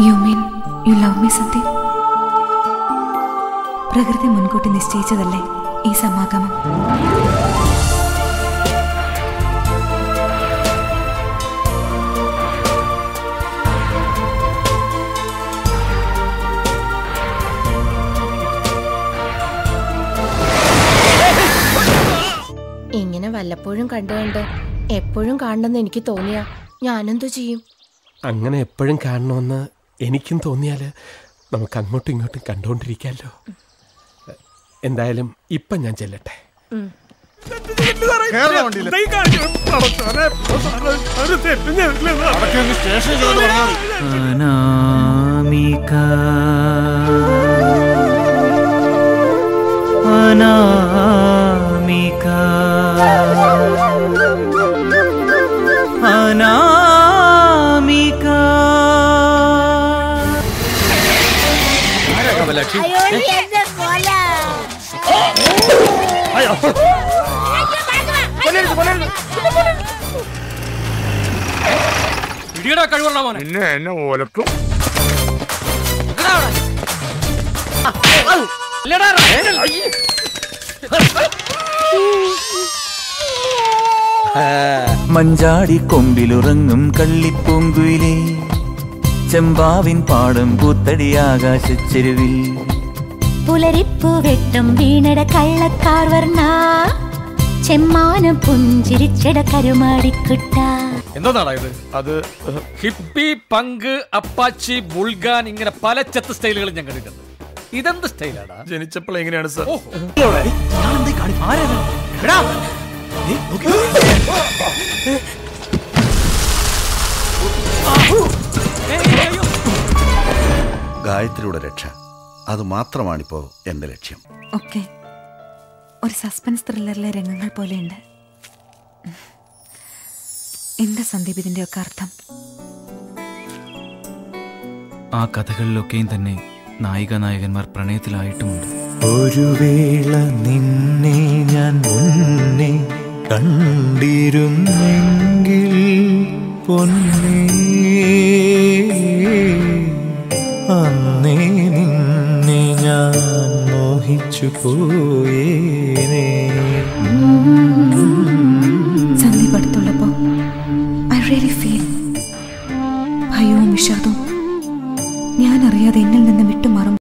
U mean you love me Sandeep പ്രകൃതി മുൻകൂട്ടി നിശ്ചയിച്ചതല്ലേ ഈ സമാഗമം ഇങ്ങനെ വല്ലപ്പോഴും കണ്ടു കണ്ട് എപ്പോഴും കാണണമെന്ന് എനിക്ക് തോന്നിയ ഞാനെന്തോ ചെയ്യും അങ്ങനെ എപ്പോഴും കാണണമെന്ന് എനിക്കും തോന്നിയാൽ നമുക്ക് അങ്ങോട്ടും ഇങ്ങോട്ടും കണ്ടുകൊണ്ടിരിക്കാമല്ലോ എന്തായാലും ഇപ്പം ഞാൻ ചെല്ലട്ടെ അനാമിക അനാമിക അനാമിക ഇടിയടാ കഴിവുള്ള മോനെ പിന്നെ എന്നെ ഓലക്കും ഇല്ലടാ, മഞ്ചാടി കൊമ്പിലുറങ്ങും കള്ളിപ്പൂങ്കുയിലേ ചെമ്പാവിൻ പാടം പൂത്തടി ആകാശച്ചെരുവിൽ പുലരിപ്പൂ വെട്ടും വീണട കള്ളക്കാർ വർണ്ണ ചെമ്മാനം പുഞ്ചിരിച്ചട കരുമാടിക്കുട്ട എന്തോന്നാടാ ഇത് അത് ഹിപ്പി പങ്ക് അപ്പാച്ചി ബുൾഗാൻ ഇങ്ങനെ പല ചെത്ത് സ്റ്റൈലുകളും ഞാൻ കണ്ടിട്ടുണ്ട് ഇതെന്ത് സ്റ്റൈലാടാ ജനിച്ചപ്പോൾ എങ്ങനെയാണ് സർ ഗായത്രിയുടെ രക്ഷ അത് മാത്രമാണിപ്പോ എന്റെ ലക്ഷ്യം ഒക്കെ ഒരു സസ്പെൻസ് ത്രില്ലറിലെ രംഗങ്ങൾ പോലെയുണ്ട് എന്താ സന്ദീപ് ഇതിന്റെ ഒക്കെ അർത്ഥം ആ കഥകളിലൊക്കെയും തന്നെ നായിക നായകന്മാർ പ്രണയത്തിലായിട്ടുമുണ്ട് ഒരു വേള നിന്നെ ഞാൻ മുന്നേ കണ്ടിരുന്നെങ്കിൽ പൊന്നേ അന്നേ നിന്നെ ഞാൻ മോഹിച്ചു പോയേനേ ഉം